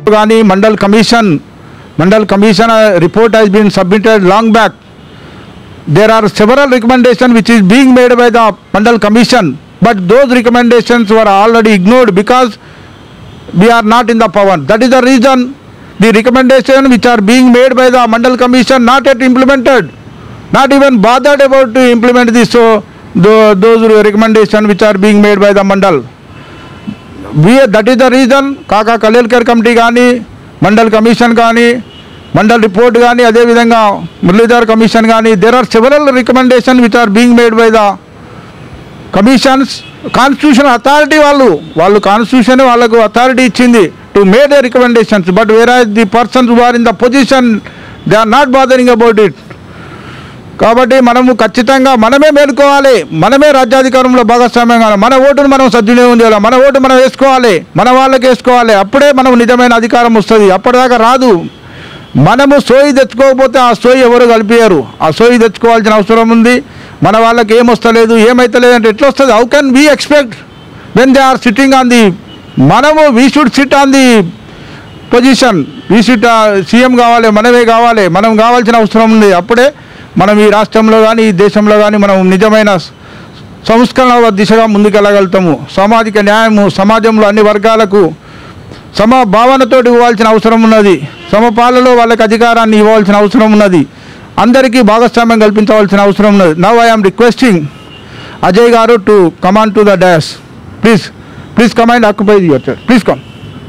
కానీ Mandal commission Mandal commission report has been submitted long back there are several recommendations which is being made by the mandal commission but those recommendations were already ignored because we are not in the power that is the reason the recommendation which are being made by the mandal commission not yet implemented not even bothered about to implement this so tho- those recommendations which are being made by the mandal we that is the reason కాకా కలేల్కర్ committee కానీ Mandal commission కానీ mandal report కానీ అదేవిధంగా Muralidhar commission కానీ there are several recommendation which are being made by the commissions constitution authority వాళ్ళు వాళ్ళు constitution వాళ్ళకు authority ఇచ్చింది to made the recommendations but where are the persons who are in the position they are not bothering about it కాబట్టి మనము ఖచ్చితంగా మనమే మేలుకోవాలి మనమే రాజ్యాధికారంలో భాగస్వామ్యం కావాలి మన ఓటును మనం సద్వినియోగం చేయాలి మన ఓటు మనం వేసుకోవాలి మన వాళ్ళకి వేసుకోవాలి అప్పుడే మనం నిజమైన అధికారం వస్తుంది అప్పటిదాకా రాదు మనము సోయి తెచ్చుకోకపోతే ఆ సోయి ఎవరు కలిపారు ఆ సోయి తెచ్చుకోవాల్సిన అవసరం ఉంది మన వాళ్ళకి ఏం వస్తలేదు ఏమైతలేదు అంటే ఎట్లా వస్తుంది how can we expect when they are sitting on the మనము we should sit on the position we should CM కావాలి మనమే కావాలి మనం కావాల్సిన అవసరం ఉంది అప్పుడే మనం ఈ రాష్ట్రంలో కానీ ఈ దేశంలో కానీ మనం నిజమైన సంస్కరణ దిశగా ముందుకెళ్ళగలుగుతాము సామాజిక న్యాయము సమాజంలో అన్ని వర్గాలకు సమ భావనతో ఇవ్వాల్సిన అవసరం ఉన్నది సమపాలలో వాళ్ళకి అధికారాన్ని ఇవ్వాల్సిన అవసరం ఉన్నది అందరికీ భాగస్వామ్యం కల్పించవలసిన అవసరం ఉన్నది now I'm requesting Ajay garu to command to the dash please please command occupy your chair please come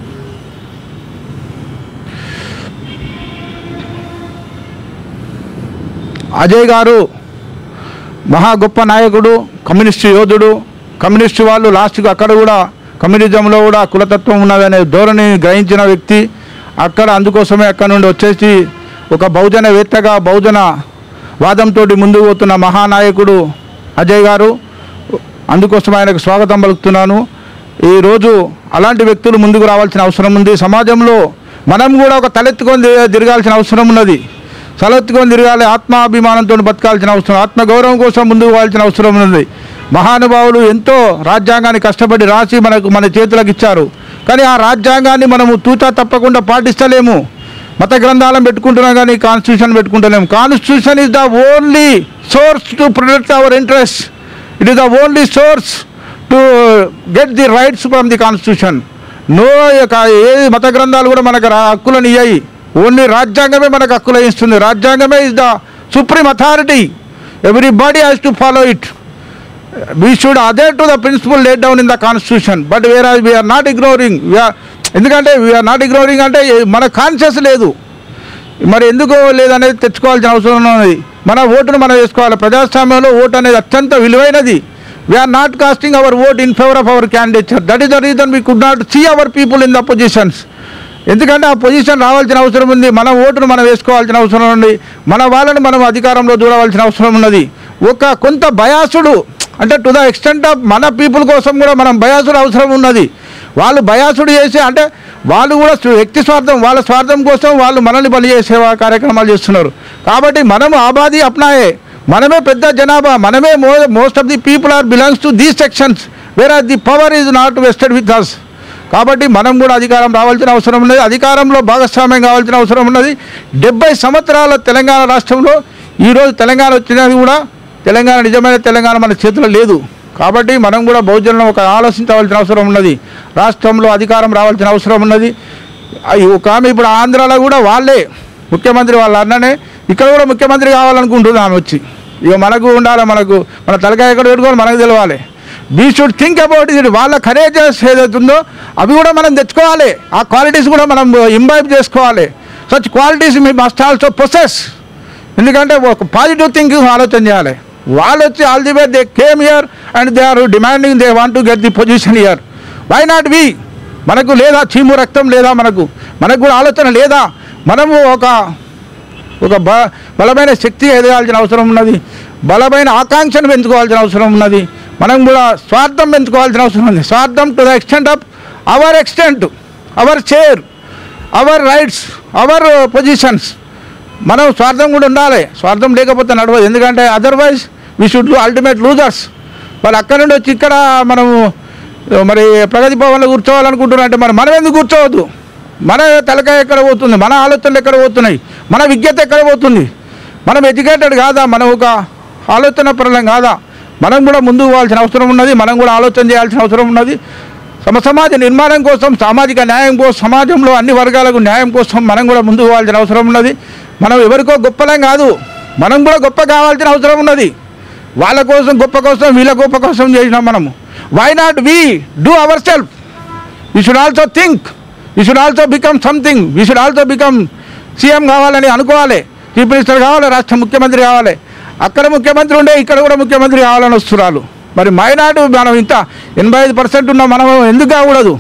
Ajay garu మహా గొప్ప నాయకుడు కమ్యూనిస్టు యోధుడు కమ్యూనిస్టు వాళ్ళు లాస్ట్కి అక్కడ కూడా కమ్యూనిజంలో కూడా కులతత్వం ఉన్నదనే ధోరణి గ్రహించిన వ్యక్తి అక్కడ అందుకోసమే అక్కడ నుండి వచ్చేసి ఒక బహుజనవేత్తగా బహుజన వాదంతో ముందుకు పోతున్న మహానాయకుడు అజయ్ గారు అందుకోసం ఆయనకు స్వాగతం పలుకుతున్నాను ఈరోజు అలాంటి వ్యక్తులు ముందుకు రావాల్సిన అవసరం ఉంది సమాజంలో మనం కూడా ఒక తలెత్తుకొని తి- తిరగాల్సిన అవసరం ఉన్నది తలెత్తుకొని తిరగాలి ఆత్మాభిమానంతో బతకాల్సిన అవసరం ఆత్మగౌరవం కోసం ముందుకు పోవాల్సిన అవసరం ఉన్నది మహానుభావులు ఎంతో రాజ్యాంగాన్ని కష్టపడి రాసి మనకు మన చేతులకు ఇచ్చారు కానీ ఆ రాజ్యాంగాన్ని మనము తూచా తప్పకుండా పాటిస్తలేము మత గ్రంథాలను పెట్టుకుంటున్నాం కానీ కాన్స్టిట్యూషన్ పెట్టుకుంటలేము constitution is the only source to protect our interest it is the only source to get the rights from the constitution no ఏ మత గ్రంథాలు కూడా మనకు రా- హక్కులను ఇయ్యాయి ఓన్లీ రాజ్యాంగమే మనకు హక్కులు ఇస్తుంది రాజ్యాంగమే is the supreme authority everybody has to follow it we should other to the principle laid down in the constitution but where we are not ignoring ఎందుకంటే వీఆర్ నాట్ ఇగ్నోరింగ్ అంటే మన కాన్షియస్ లేదు మరి ఎందుకు లేదనేది తెచ్చుకోవాల్సిన అవసరం ఉన్నది మన ఓటును మనం వేసుకోవాలి ప్రజాస్వామ్యంలో ఓటు అనేది అత్యంత విలువైనది we are not casting our vote in favour of our candidature that is the reason we could not see our people in the positions ఎందుకంటే ఆ పొజిషన్ రావాల్సిన అవసరం ఉంది మన ఓటును మనం వేసుకోవాల్సిన అవసరం ఉంది మన వాళ్ళని మనం అధికారంలో చూడవలసిన అవసరం ఉన్నది ఒక కొంత బయాసుడు అంటే టు ద ఎక్స్టెంట్ ఆఫ్ మన పీపుల్ కోసం కూడా మనం బయాసుడు అవసరం ఉన్నది వాళ్ళు బయాసుడు చేసి అంటే వాళ్ళు కూడా స్వ- వ్యక్తి స్వార్థం వాళ్ళ స్వార్థం కోసం వాళ్ళు మనల్ని బలి చేసే కార్యక్రమాలు చేస్తున్నారు కాబట్టి మనము ఆబాది అప్నాయే మనమే పెద్ద జనాభా మనమే మో most of the people are belongs to these sections where are the power is not vested with us కాబట్టి మనం కూడా అధికారం రావాల్సిన అవసరం ఉన్నది అధికారంలో భాగస్వామ్యం కావాల్సిన అవసరం ఉన్నది డెబ్బై సంవత్సరాల తెలంగాణ రాష్ట్రంలో ఈరోజు తెలంగాణ వచ్చినది కూడా తెలంగాణ నిజమైన తెలంగాణ మన చేతిలో లేదు కాబట్టి మనం కూడా బహుజనులను ఒక ఆలోచించవలసిన అవసరం ఉన్నది రాష్ట్రంలో అధికారం రావాల్సిన అవసరం ఉన్నది అయి ఒక ఆమె ఇప్పుడు ఆంధ్రాలో కూడా వాళ్ళే ముఖ్యమంత్రి వాళ్ళ అన్ననే ఇక్కడ కూడా ముఖ్యమంత్రి కావాలనుకుంటుంది ఆమె వచ్చి ఇక మనకు ఉండాలి మనకు మన తలకాయ ఎక్కడ పెట్టుకోవాలి మనకు తెలవాలి వీ షుడ్ థింక్ అబౌట్ ఇది వాళ్ళ కరేజెస్ ఏదైతుందో అవి కూడా మనం తెచ్చుకోవాలి ఆ క్వాలిటీస్ కూడా మనం ఇంబైబ్ చేసుకోవాలి such qualities me must also process ఎందుకంటే ఒక పాజిటివ్ థింకింగ్ ఆలోచన చేయాలి వాళ్ళు వచ్చి all the way they came here and they are demanding they want to get the position here why not we మనకు లేదా చీము రక్తం లేదా మనకు మనకు కూడా ఆలోచన లేదా మనము ఒక ఒక బ బలమైన శక్తి ఎదగాల్సిన అవసరం ఉన్నది బలమైన ఆకాంక్షను పెంచుకోవాల్సిన అవసరం ఉన్నది మనం కూడా స్వార్థం పెంచుకోవాల్సిన అవసరం ఉంది స్వార్థం to the extent of our extent our chair our rights our positions మనం స్వార్థం కూడా ఉండాలి స్వార్థం లేకపోతే నడవదు ఎందుకంటే otherwise we should ultimate losers వాళ్ళు అక్కడ నుండి వచ్చి ఇక్కడ మనము మరి ప్రగతి భవన్లో కూర్చోవాలనుకుంటున్నారంటే మరి మనం ఎందుకు కూర్చోవద్దు మన తలకాయ ఎక్కడ పోతుంది మన ఆలోచనలు ఎక్కడ పోతున్నాయి మన విజ్ఞత ఎక్కడ పోతుంది మనం ఎడ్యుకేటెడ్ కాదా మనం ఒక ఆలోచన పరులం కాదా మనం కూడా ముందుకు పోవాల్సిన అవసరం ఉన్నది మనం కూడా ఆలోచన చేయాల్సిన అవసరం ఉన్నది సమ సమాజ నిర్మాణం కోసం సామాజిక న్యాయం కోసం సమాజంలో అన్ని వర్గాలకు న్యాయం కోసం మనం కూడా ముందుకు పోవాల్సిన అవసరం ఉన్నది మనం ఎవరికో గొప్పలం కాదు మనం కూడా గొప్ప కావాల్సిన అవసరం ఉన్నది వాళ్ళ కోసం గొప్ప కోసం వీళ్ళ గొప్ప కోసం చేసినాం మనము why not we do our self we should also think we should also become something we should also become CM కావాలని అనుకోవాలి చీఫ్ మినిస్టర్ కావాలి రాష్ట్ర ముఖ్యమంత్రి కావాలి అక్కడ ముఖ్యమంత్రి ఉండే ఇక్కడ కూడా ముఖ్యమంత్రి కావాలని వస్తున్నారు మరి మైనార్టీ మనం ఇంత ఎనభై ఐదు పర్సెంట్ ఉన్న మనం ఎందుకు కాకూడదు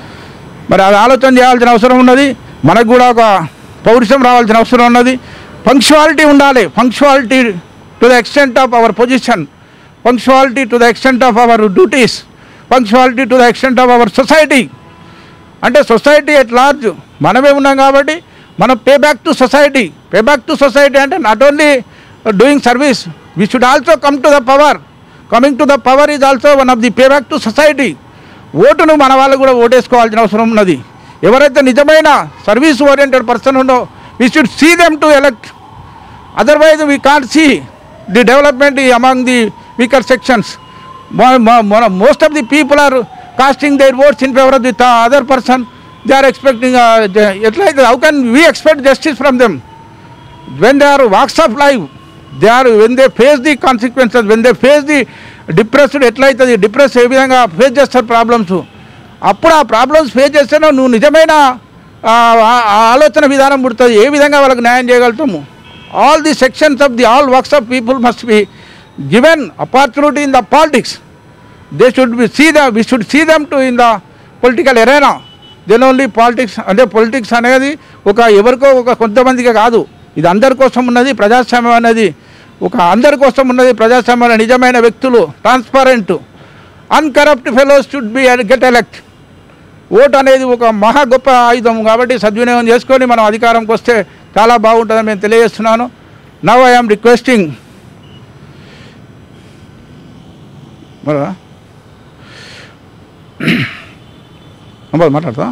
మరి అది ఆలోచన చేయాల్సిన అవసరం ఉన్నది మనకు కూడా ఒక పౌరుషం రావాల్సిన అవసరం ఉన్నది ఫంక్షువాలిటీ ఉండాలి punctuality to the extent of our position punctuality to the extent of our duties punctuality to the extent of our society అంటే సొసైటీ ఎట్ లార్జ్ మనమే ఉన్నాం కాబట్టి మనం pay back to society pay back to society అంటే not only doing service we should also come to the power coming to the power is also one of the pay back to society ఓటును మన వాళ్ళు కూడా ఓటేసుకోవాల్సిన అవసరం ఉన్నది ఎవరైతే నిజమైన service oriented person ఉండో we should see them to elect otherwise we can't see the development among the weaker sections most of the people are casting their votes in favour of the other person they are expecting ఎట్లయితే how can we expect justice from them when they are walks of life they are when they face the consequences when they face the depressed ఎట్లయితుంది depress ఏ విధంగా face చేస్తారు problems అప్పుడు ఆ problems face చేస్తేనే నువ్వు నిజమైన ఆ, ఆ- ఆ ఆలోచన విధానం పుడుతుంది ఏ విధంగా వాళ్ళకి న్యాయం చేయగలుగుతాము all the sections of the all works of people must be given opportunity in the politics they should be see the we should see them to in the political arena then only politics అంటే politics అనేది ఒక ఎవరికో ఒక కొంతమందికి కాదు ఇది అందరి కోసం ఉన్నది ప్రజాస్వామ్యం అనేది ఒక అందరి కోసం ఉన్నది ప్రజాస్వామ్యం నిజమైన వ్యక్తులు transparent uncorrupt fellows should be get elect vote అనేది ఒక మహా గొప్ప ఆయుధం కాబట్టి సద్వినియోగం చేసుకొని మనం అధికారంకి వస్తే చాలా బాగుంటుందని నేను తెలియజేస్తున్నాను నవ్ ఐఎమ్ రిక్వెస్టింగ్ మరి అమ్మ మాట్లాడతా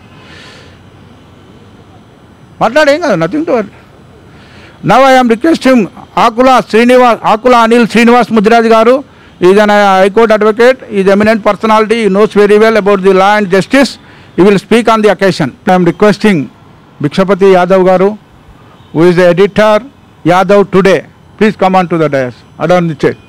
మాట్లాడేం కదా nothing to now I'm requesting Akula Srinivas Akula Anil Srinivas Mudiraj garu is an high court advocate is eminent personality he knows very well about the law and justice he will speak on the occasion I'm requesting Bhikshapathi Yadav garu who is the editor Yadav today please come on to the dais adorn the chair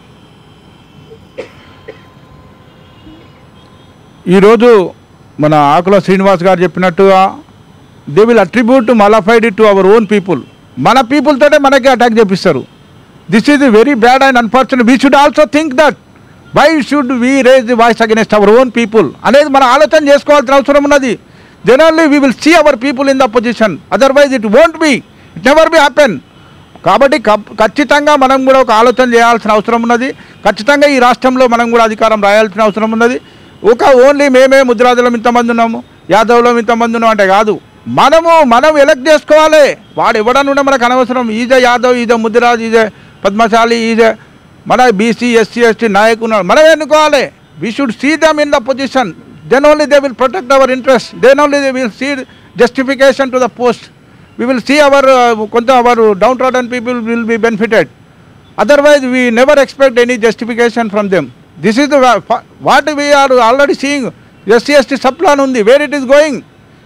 ఈరోజు మన ఆకుల శ్రీనివాస్ గారు చెప్పినట్టుగా they will attribute mala fide to hour own people మన people తోటే మనకి attack చేపిస్తారు this is very bad and unfortunate we should also think that why should we raise the voice against our own people అనేది మనం ఆలోచన చేసుకోవాల్సిన అవసరం ఉన్నది then only we will see our people in the position otherwise it won't be it never be happen కాబట్టి కప్- ఖచ్చితంగా మనం కూడా ఒక ఆలోచన చేయాల్సిన అవసరం ఉన్నది ఖచ్చితంగా ఈ రాష్ట్రంలో మనం కూడా అధికారం రాయాల్సిన అవసరం ఉన్నది ఒక ఓన్లీ మేమే ముద్రాజులం ఇంతమంది ఉన్నాము యాదవ్లో ఇంతమంది ఉన్నాం అంటే కాదు మనము మనం ఎలక్ట్ చేసుకోవాలి వాడు ఎవడనుండే మనకు అనవసరం ఈజ యాదవ్ ఈజ ముద్రాజ్ ఈజ పద్మశాలి ఈజ మన బీసీ ఎస్సీ ఎస్టీ నాయకులు మనం ఎన్నుకోవాలి we should see them in the position then only they will protect our interest then only they will see justification to the post we will see our uh, కొంత our downtrodden people will be benefited otherwise we never expect any justification from them this is the wa- fa- what we are already seeing SC ST sub plan ఉంది where it is going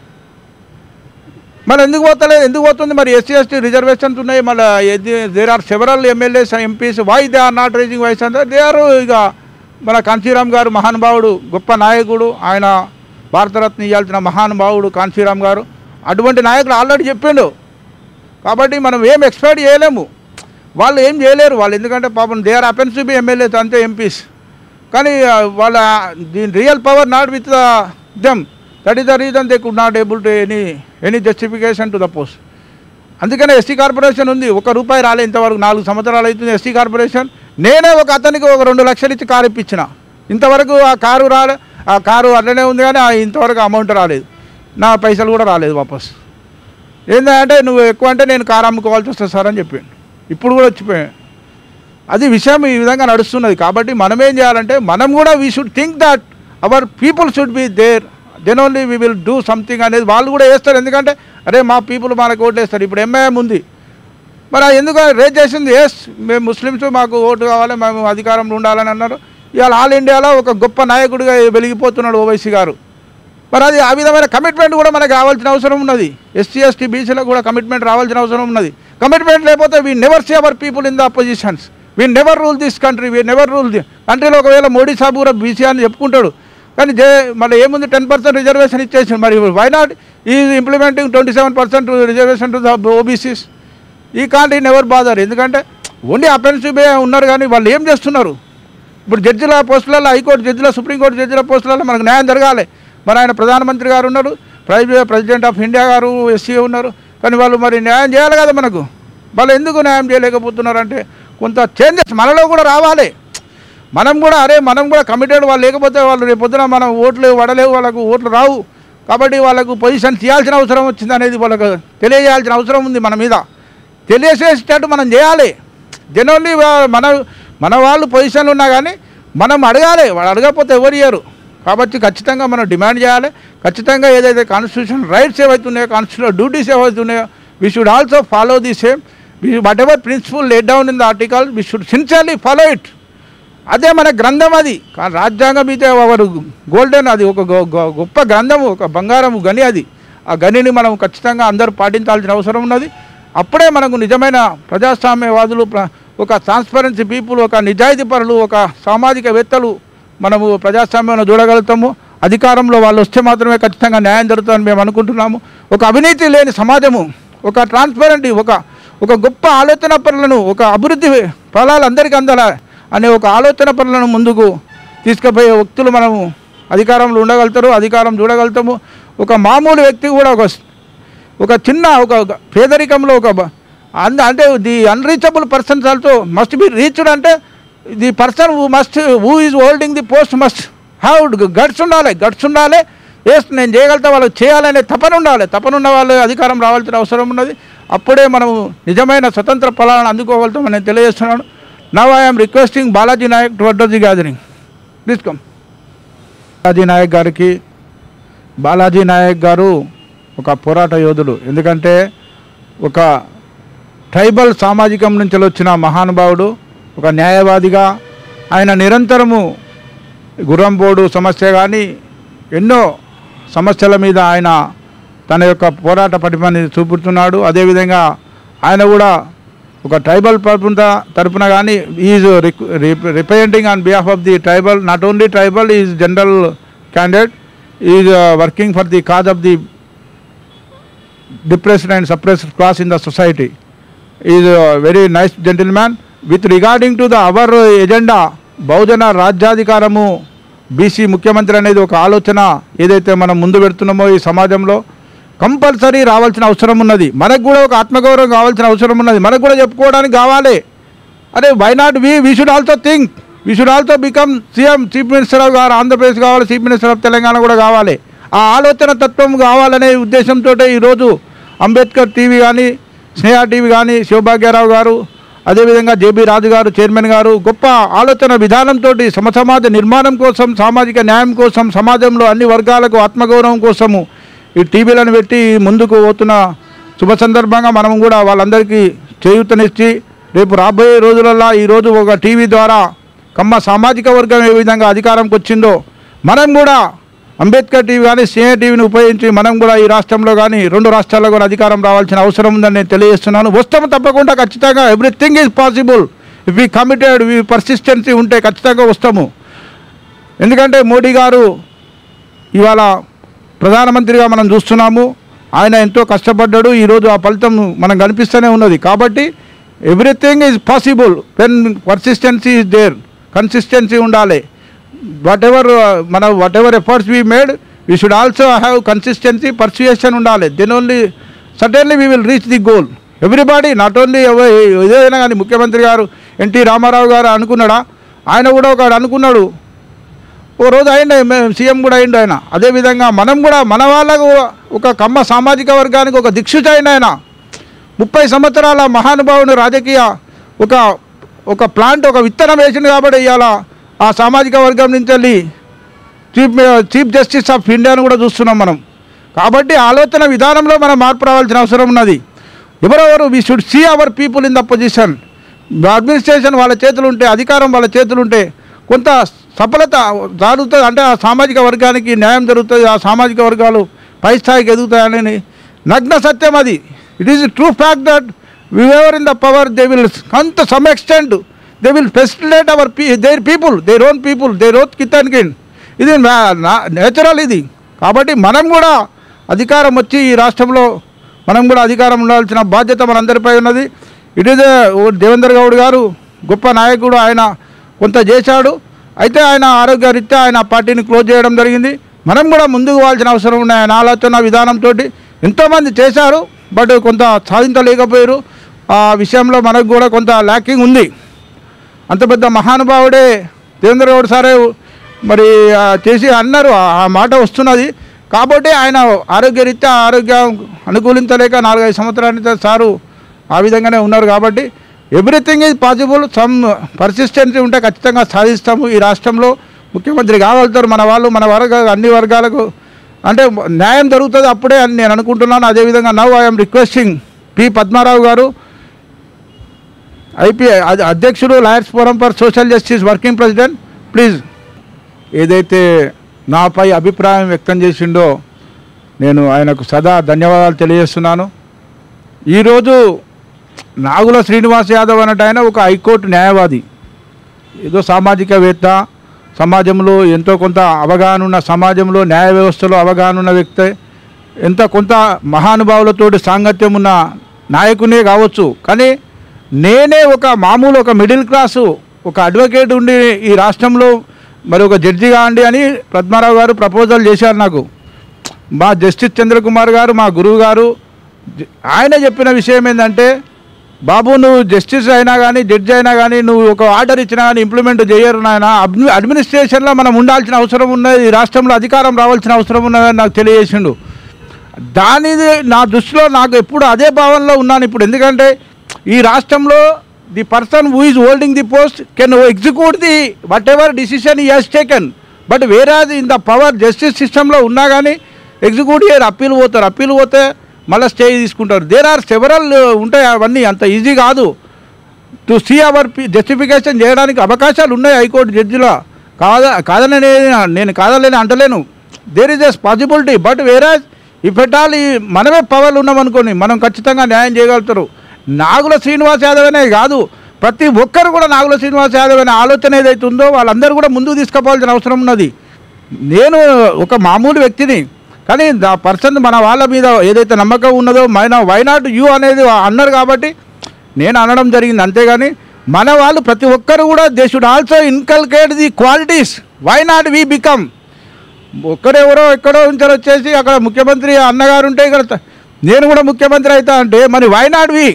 మరి ఎందుకు పోతలేదు ఎందుకు పోతుంది మరి SC ST reservations ఉన్నాయి మళ్ళీ there are several MLAs MPs why they are not raising voice అంటే they are ఇక మన కాంచీరామ్ గారు మహానుభావుడు గొప్ప నాయకుడు ఆయన భారతరత్న ఇవ్వాల్సిన మహానుభావుడు కాంచీరామ్ గారు అటువంటి నాయకుడు ఆల్రెడీ చెప్పిండు కాబట్టి మనం ఏం ఎక్స్పెక్ట్ చేయలేము వాళ్ళు ఏం చేయలేరు వాళ్ళు ఎందుకంటే పాపం they are happens to be MLAs అంతే ఎంపీస్ కానీ ఆ, వాళ్ళ దీని real power not with the them that is the reason they could not able to any any justification to the post అందుకనే ఎస్సీ కార్పొరేషన్ ఉంది ఒక రూపాయి రాలే ఇంతవరకు నాలుగు సంవత్సరాలు అవుతుంది ఎస్సీ కార్పొరేషన్ నేనే ఒక అతనికి ఒక రెండు లక్షలు ఇచ్చి కారు ఇప్పించిన ఇంతవరకు ఆ కారు రాలే ఆ కారు అట్లనే ఉంది కానీ ఆ ఇంతవరకు అమౌంట్ రాలేదు నా పైసలు కూడా రాలేదు వాపస్ ఏంటంటే నువ్వు ఎక్కువ అంటే నేను కారు అమ్ముకోవాల్సి వస్తుంది సార్ అని చెప్పాను ఇప్పుడు కూడా వచ్చిపోయాను అది విషయం ఈ విధంగా నడుస్తున్నది కాబట్టి మనం ఏం చేయాలంటే మనం కూడా we should think that our people should be there then only we will do something అనేది వాళ్ళు కూడా వేస్తారు ఎందుకంటే అరే మా పీపుల్ మనకు ఓట్లు వేస్తారు ఇప్పుడు ఎంఐఎం ఉంది మరి అది ఎందుకు రేజ్ చేసింది ఎస్ మేము ముస్లిమ్స్ మాకు ఓటు కావాలి మేము అధికారంలో ఉండాలని అన్నారు ఇవాళ ఆల్ ఇండియాలో ఒక గొప్ప నాయకుడిగా వెలిగిపోతున్నాడు ఓవైసీ గారు మరి అది ఆ విధమైన కమిట్మెంట్ కూడా మనకు రావాల్సిన అవసరం ఉన్నది ఎస్సీ ఎస్టీ బీసీలకు కూడా కమిట్మెంట్ రావాల్సిన అవసరం ఉన్నది కమిట్మెంట్ లేకపోతే we never see our people in the oppositions we never rule this country we never rule the కంట్రీలో ఒకవేళ మోడీ సాబ్ కూడా బీసీ అని చెప్పుకుంటాడు కానీ జే మళ్ళీ ఏముంది టెన్ పర్సెంట్ రిజర్వేషన్ ఇచ్చేసి మరి why not he implementing twenty seven percent reservation to the OBCs he can't he never bother ఎందుకంటే ఓన్లీ అపెన్సివ్ ఉన్నారు కానీ వాళ్ళు ఏం చేస్తున్నారు ఇప్పుడు జడ్జిల పోస్టులలో హైకోర్టు జడ్జిల సుప్రీంకోర్టు జడ్జిల పోస్టులలో మనకు న్యాయం జరగాలి మరి ఆయన ప్రధానమంత్రి గారు ఉన్నారు ప్రైవేట్ ప్రెసిడెంట్ ఆఫ్ ఇండియా గారు ఎస్సీ ఉన్నారు కానీ వాళ్ళు మరి న్యాయం చేయాలి కదా మనకు వాళ్ళు ఎందుకు న్యాయం చేయలేకపోతున్నారు అంటే కొంత చేంజెస్ మనలో కూడా రావాలి మనం కూడా అరే మనం కూడా కమిటెడ్ వాళ్ళు లేకపోతే వాళ్ళు రేపు పొద్దున మనం ఓట్లు పడలేవు వాళ్ళకు ఓట్లు రావు కాబట్టి వాళ్ళకు పొజిషన్ తీయాల్సిన అవసరం వచ్చింది అనేది వాళ్ళకు తెలియజేయాల్సిన అవసరం ఉంది మన మీద తెలియజేసేటట్టు మనం చేయాలి జనరల్లీ మన మన వాళ్ళు పొజిషన్లు ఉన్నా కానీ మనం అడగాలి వాళ్ళు అడగకపోతే ఎవరు ఇయ్యరు కాబట్టి ఖచ్చితంగా మనం డిమాండ్ చేయాలి ఖచ్చితంగా ఏదైతే కాన్స్టిట్యూషన్ రైట్స్ ఏవైతున్నాయో కాన్స్టిట్యూషన్ డ్యూటీస్ ఏవైతున్నాయో we should also follow the same whatever principle laid down in the article we should sincerely follow it అదే మన గ్రంథం అది కానీ రాజ్యాంగం అయితే వారు గోల్డెన్ అది ఒక గొ- గొ- గొప్ప గ్రంథము ఒక బంగారం గని అది ఆ గనిని మనం ఖచ్చితంగా అందరూ పాటించాల్సిన అవసరం ఉన్నది అప్పుడే మనకు నిజమైన ప్రజాస్వామ్యవాదులు ప్ర- ఒక ట్రాన్స్పరెన్సీ పీపుల్ ఒక నిజాయితీ పరులు ఒక సామాజికవేత్తలు మనము ప్రజాస్వామ్యంలో చూడగలుగుతాము అధికారంలో వాళ్ళు వస్తే మాత్రమే ఖచ్చితంగా న్యాయం జరుగుతుందని మేము అనుకుంటున్నాము ఒక అవినీతి లేని సమాజము ఒక ట్రాన్స్పరెంట్ ఒక ఒక గొప్ప ఆలోచన పరులను ఒక అభివృద్ధి ఫలాలు అందరికీ అందాల అనే ఒక ఆలోచన పరులను ముందుకు తీసుకుపోయే వ్యక్తులు మనము అధికారంలో ఉండగలుగుతారు అధికారం చూడగలుగుతాము ఒక మామూలు వ్యక్తి కూడా ఒక ఒక చిన్న ఒక పేదరికంలో ఒక బ- అంద అంటే the unreachable persons also must be reached అంటే the person who must who is holding the post must have guts ఉండాలి గట్స్ ఉండాలి ఎస్ నేను చేయగలుగుతా వాళ్ళకి చేయాలనే తపన ఉండాలి తపన ఉన్న వాళ్ళు అధికారం రావాల్సిన అవసరం ఉన్నది అప్పుడే మనము నిజమైన స్వతంత్ర ఫలాలను అందుకోగలుగుతామని నేను తెలియజేస్తున్నాను now I'm requesting Balaji Nayak to address the gathering please come Balaji Nayak గారికి బాలాజీ నాయక్ గారు ఒక పోరాట యోధుడు ఎందుకంటే ఒక ట్రైబల్ సామాజికం నుంచి వచ్చిన మహానుభావుడు ఒక న్యాయవాదిగా ఆయన నిరంతరము గుర్రంబోడు సమస్య కానీ ఎన్నో సమస్యల మీద ఆయన తన యొక్క పోరాట పటిమని చూపుతున్నాడు అదేవిధంగా ఆయన కూడా ఒక ట్రైబల్ తరపున తరపున కానీ is representing on behalf of the tribal not only tribal is general candidate is working for the cause of the depressed and suppressed class in the society is a very nice gentleman with regarding to the our agenda బహుజన రాజ్యాధికారము BC ముఖ్యమంత్రి అనేది ఒక ఆలోచన ఏదైతే మనం ముందు పెడుతున్నామో ఈ సమాజంలో కంపల్సరీ రావాల్సిన అవసరం ఉన్నది మనకు కూడా ఒక ఆత్మగౌరవం కావాల్సిన అవసరం ఉన్నది మనకు కూడా చెప్పుకోవడానికి కావాలి అరే why not we we should also think we should also become CM chief minister of గారు ఆంధ్రప్రదేశ్ కావాలి చీఫ్ మినిస్టర్ ఆఫ్ తెలంగాణ కూడా కావాలి ఆ ఆలోచన తత్వం కావాలనే ఉద్దేశంతో ఈరోజు అంబేద్కర్ టీవీ కానీ స్నేహ టీవీ కానీ శివభాగ్యరావు గారు అదేవిధంగా జేబీ రాజు గారు చైర్మన్ గారు గొప్ప ఆలోచన విధానంతో సమసమాజ నిర్మాణం కోసం సామాజిక న్యాయం కోసం సమాజంలో అన్ని వర్గాలకు ఆత్మగౌరవం కోసము ఈ టీవీలను పెట్టి ముందుకు పోతున్న శుభ సందర్భంగా మనం కూడా వాళ్ళందరికీ చేయూతనిచ్చి రేపు రాబోయే రోజులలో ఈరోజు ఒక టీవీ ద్వారా కమ్మ సామాజిక వర్గం ఏ విధంగా అధికారంకి వచ్చిందో మనం కూడా అంబేద్కర్ టీవీ కానీ సిఏ టీవీని ఉపయోగించి మనం కూడా ఈ రాష్ట్రంలో కానీ రెండు రాష్ట్రాల్లో కూడా అధికారం రావాల్సిన అవసరం ఉందని నేను తెలియజేస్తున్నాను వస్తాము తప్పకుండా ఖచ్చితంగా everything is possible if we committed we persistency ఉంటే ఖచ్చితంగా వస్తాము ఎందుకంటే మోడీ గారు ఇవాళ ప్రధానమంత్రిగా మనం చూస్తున్నాము ఆయన ఎంతో కష్టపడ్డాడు ఈరోజు ఆ ఫలితం మనం కనిపిస్తూనే ఉన్నది కాబట్టి everything is possible when persistency is there consistency ఉండాలి వాట్ ఎవర్ మన whatever efforts we made we should also have consistency persuasion ఉండాలి then only suddenly we will reach the goal everybody not only ఏదైనా కానీ ముఖ్యమంత్రి గారు NT Rama Rao గారు అనుకున్నాడా ఆయన కూడా ఒక అనుకున్నాడు ఓ రోజు అయిండు మే- సీఎం కూడా అయిండు ఆయన అదేవిధంగా మనం కూడా మన వాళ్ళకు ఒక కమ్మ సామాజిక వర్గానికి ఒక దిక్షుచ అయిన ఆయన ముప్పై సంవత్సరాల మహానుభావుని రాజకీయ ఒక ఒక ప్లాంట్ ఒక విత్తనం వేసింది కాబట్టి ఇవాళ ఆ సామాజిక వర్గం నుంచి వెళ్ళి చీఫ్ చీఫ్ జస్టిస్ ఆఫ్ ఇండియాను కూడా చూస్తున్నాం మనం కాబట్టి ఆలోచన విధానంలో మనం మార్పు రావాల్సిన అవసరం ఉన్నది ఎవరెవరు we should see our people in the position administration వాళ్ళ చేతులు ఉంటే అధికారం వాళ్ళ చేతులు ఉంటే కొంత సఫలత జరుగుతుంది అంటే ఆ సామాజిక వర్గానికి న్యాయం జరుగుతుంది ఆ సామాజిక వర్గాలు పై స్థాయికి ఎదుగుతాయని నగ్న సత్యం అది it is true fact that whoever in the power they will కంత some extent they will facilitate our పీ their people their own people their own kith and kin ఇది నేచురల్ ఇది కాబట్టి మనం కూడా అధికారం వచ్చి ఈ రాష్ట్రంలో మనం కూడా అధికారం ఉండాల్సిన బాధ్యత మనందరిపై ఉన్నది ఇట్ ఈజ్ దేవేందర్ గౌడ్ గారు గొప్ప నాయకుడు ఆయన కొంత చేశాడు అయితే ఆయన ఆరోగ్యరీత్యా ఆయన పార్టీని క్లోజ్ చేయడం జరిగింది మనం కూడా ముందుకు పోవాల్సిన అవసరం ఉన్నాయి ఆయన ఆలోచన విధానంతో ఎంతోమంది చేశారు బట్ కొంత సాధించలేకపోయారు ఆ విషయంలో మనకు కూడా కొంత ల్యాకింగ్ ఉంది అంత పెద్ద మహానుభావుడే దేవేంద్ర గౌడ్ సారే మరి ఆ, చేసి అన్నారు ఆ ఆ మాట వస్తున్నది కాబట్టి ఆయన ఆరోగ్యరీత్యా ఆరోగ్యం అనుకూలించలేక నాలుగైదు సంవత్సరాల సారు ఆ విధంగానే ఉన్నారు కాబట్టి everything is possible some persistency ఉంటే ఖచ్చితంగా సాధిస్తాము ఈ రాష్ట్రంలో ముఖ్యమంత్రి కాగలుగుతారు మన వాళ్ళు మన వర్గ అన్ని వర్గాలకు అంటే న్యాయం జరుగుతుంది అప్పుడే అని నేను అనుకుంటున్నాను అదేవిధంగా now I'm requesting P Padmarao గారు ఐపీఐ అధ్యక్షుడు lawyers forum for social justice working president please ఏదైతే నాపై అభిప్రాయం వ్యక్తం చేసిండో నేను ఆయనకు సదా ధన్యవాదాలు తెలియజేస్తున్నాను ఈరోజు నాగుల శ్రీనివాస్ యాదవ్ అన్నట్టు ఆయన ఒక హైకోర్టు న్యాయవాది ఏదో సామాజికవేత్త సమాజంలో ఎంతో కొంత అవగాహన ఉన్న సమాజంలో న్యాయ వ్యవస్థలో అవగాహన ఉన్న వ్యక్తి ఎంత కొంత మహానుభావులతోటి సాంగత్యం ఉన్న నాయకునే కావచ్చు కానీ నేనే ఒక మామూలు ఒక మిడిల్ క్లాసు ఒక అడ్వకేట్ ఉండి ఈ రాష్ట్రంలో మరి ఒక జడ్జి కాండి అని పద్మారావు గారు ప్రపోజల్ చేశారు నాకు మా జస్టిస్ చంద్రకుమార్ గారు మా గురువు గారు జ- ఆయన చెప్పిన విషయం ఏంటంటే బాబు నువ్వు జస్టిస్ అయినా కానీ జడ్జి అయినా కానీ నువ్వు ఒక ఆర్డర్ ఇచ్చినా కానీ ఇంప్లిమెంట్ చేయరు నాయన అడ్మి అడ్మినిస్ట్రేషన్లో మనం ఉండాల్సిన అవసరం ఉన్నది ఈ రాష్ట్రంలో అధికారం రావాల్సిన అవసరం ఉన్నదని నాకు తెలియజేసిండు దానిది నా దృష్టిలో నాకు ఎప్పుడు అదే భావనలో ఉన్నాను ఇప్పుడు ఎందుకంటే ఈ రాష్ట్రంలో the person who is holding the post can execute the whatever decision he has taken but వేరే ఇన్ ద పవర్ జస్టిస్ సిస్టంలో ఉన్నా కానీ ఎగ్జిక్యూట్ చేయరు అప్పీల్ పోతారు అప్పీల్ పోతే మళ్ళీ స్టే తీసుకుంటారు దేర్ ఆర్ సెవరల్ ఉంటాయి అవన్నీ అంత ఈజీ కాదు టు సీ అవర్ జస్టిఫికేషన్ చేయడానికి అవకాశాలు ఉన్నాయి హైకోర్టు జడ్జిలో కాద కాదని నేను- నేను కాదలేని అంటలేను there is as possibility but వేరే ఇఫ్ ఎట్ ఆల్ ఈ మనమే పవర్లు ఉన్నామనుకోని మనం ఖచ్చితంగా న్యాయం చేయగలుగుతారు నాగుల శ్రీనివాస్ యాదవ్ అనే కాదు ప్రతి ఒక్కరు కూడా నాగుల శ్రీనివాస్ యాదవ్ అనే ఆలోచన ఏదైతే ఉందో వాళ్ళందరూ కూడా ముందుకు తీసుకుపోవాల్సిన అవసరం ఉన్నది నేను ఒక మామూలు వ్యక్తిని కానీ దా పర్సన్ మన వాళ్ళ మీద ఏదైతే నమ్మకం ఉన్నదో మైన వై నాట్ యూ అనేది అన్నారు కాబట్టి నేను అనడం జరిగింది అంతేగాని మన వాళ్ళు ప్రతి ఒక్కరు కూడా they should also inculcate the qualities why not we become ఒక్కరెవరో ఎక్కడో ఉంచారు వచ్చేసి అక్కడ ముఖ్యమంత్రి అన్నగారు ఉంటే ఇక్కడ త- నేను కూడా ముఖ్యమంత్రి అవుతా అంటే మరి వై నాట్ వి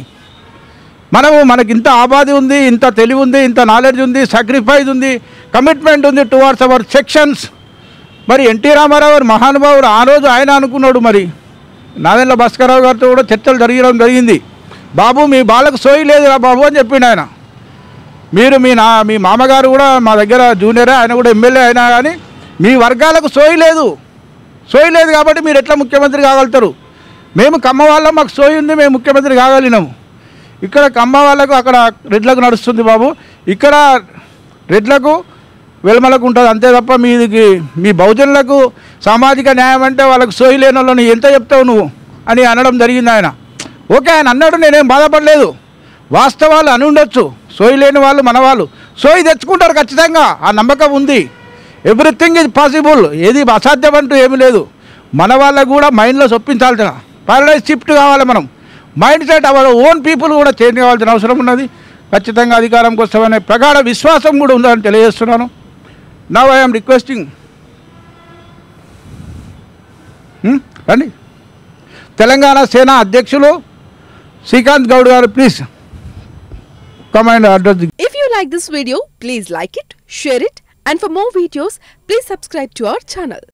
మనము మనకి ఇంత ఆబాది ఉంది ఇంత తెలివి ఉంది ఇంత నాలెడ్జ్ ఉంది సాక్రిఫైస్ ఉంది కమిట్మెంట్ ఉంది టువార్డ్స్ అవర్ సెక్షన్స్ మరి ఎన్టీ రామారావు గారు మహానుభావుడు ఆ రోజు ఆయన అనుకున్నాడు మరి నాదెండ్ల భాస్కరరావు గారితో కూడా చర్చలు జరగడం జరిగింది బాబు మీ బాలకు సోయి లేదురా బాబు అని చెప్పిండు ఆయన మీరు మీ నా మీ మామగారు కూడా మా దగ్గర జూనియరే ఆయన కూడా ఎమ్మెల్యే అయినా కానీ మీ వర్గాలకు సోయి లేదు సోయి లేదు కాబట్టి మీరు ఎట్లా ముఖ్యమంత్రి కాగలుగుతారు మేము కమ్మ వాళ్ళం మాకు సోయి ఉంది మేము ముఖ్యమంత్రి కాగలిగినాము ఇక్కడ కమ్మ వాళ్ళకు అక్కడ రెడ్లకు నడుస్తుంది బాబు ఇక్కడ రెడ్లకు వెల్మలకు ఉంటుంది అంతే తప్ప మీదికి మీ బహుజనులకు సామాజిక న్యాయం అంటే వాళ్ళకు సోయి లేని వాళ్ళని ఎంత చెప్తావు నువ్వు అని అనడం జరిగింది ఆయన ఓకే ఆయన అన్నాడు నేనేం బాధపడలేదు వాస్తవాలు అని ఉండొచ్చు సోయి లేని వాళ్ళు మన వాళ్ళు సోయి తెచ్చుకుంటారు ఖచ్చితంగా ఆ నమ్మకం ఉంది ఎవ్రీథింగ్ ఇస్ పాసిబుల్ ఏది అసాధ్యం అంటూ ఏమీ లేదు మన వాళ్ళకు కూడా మైండ్లో చొప్పించాల్సిన పారడైజ్ షిఫ్ట్ కావాలి మనం mind set our own people కూడా చేంజ్ కావాల్సిన అవసరం ఉన్నది ఖచ్చితంగా అధికారంకి వస్తామనే ప్రగాఢ విశ్వాసం కూడా ఉందని తెలియజేస్తున్నాను నవ్ ఐఎమ్ రిక్వెస్టింగ్ రండి తెలంగాణ సేన అధ్యక్షులు శ్రీకాంత్ గౌడ్ గారు please come and address If you like this video, please like it, share it, and for more videos, please subscribe to our channel.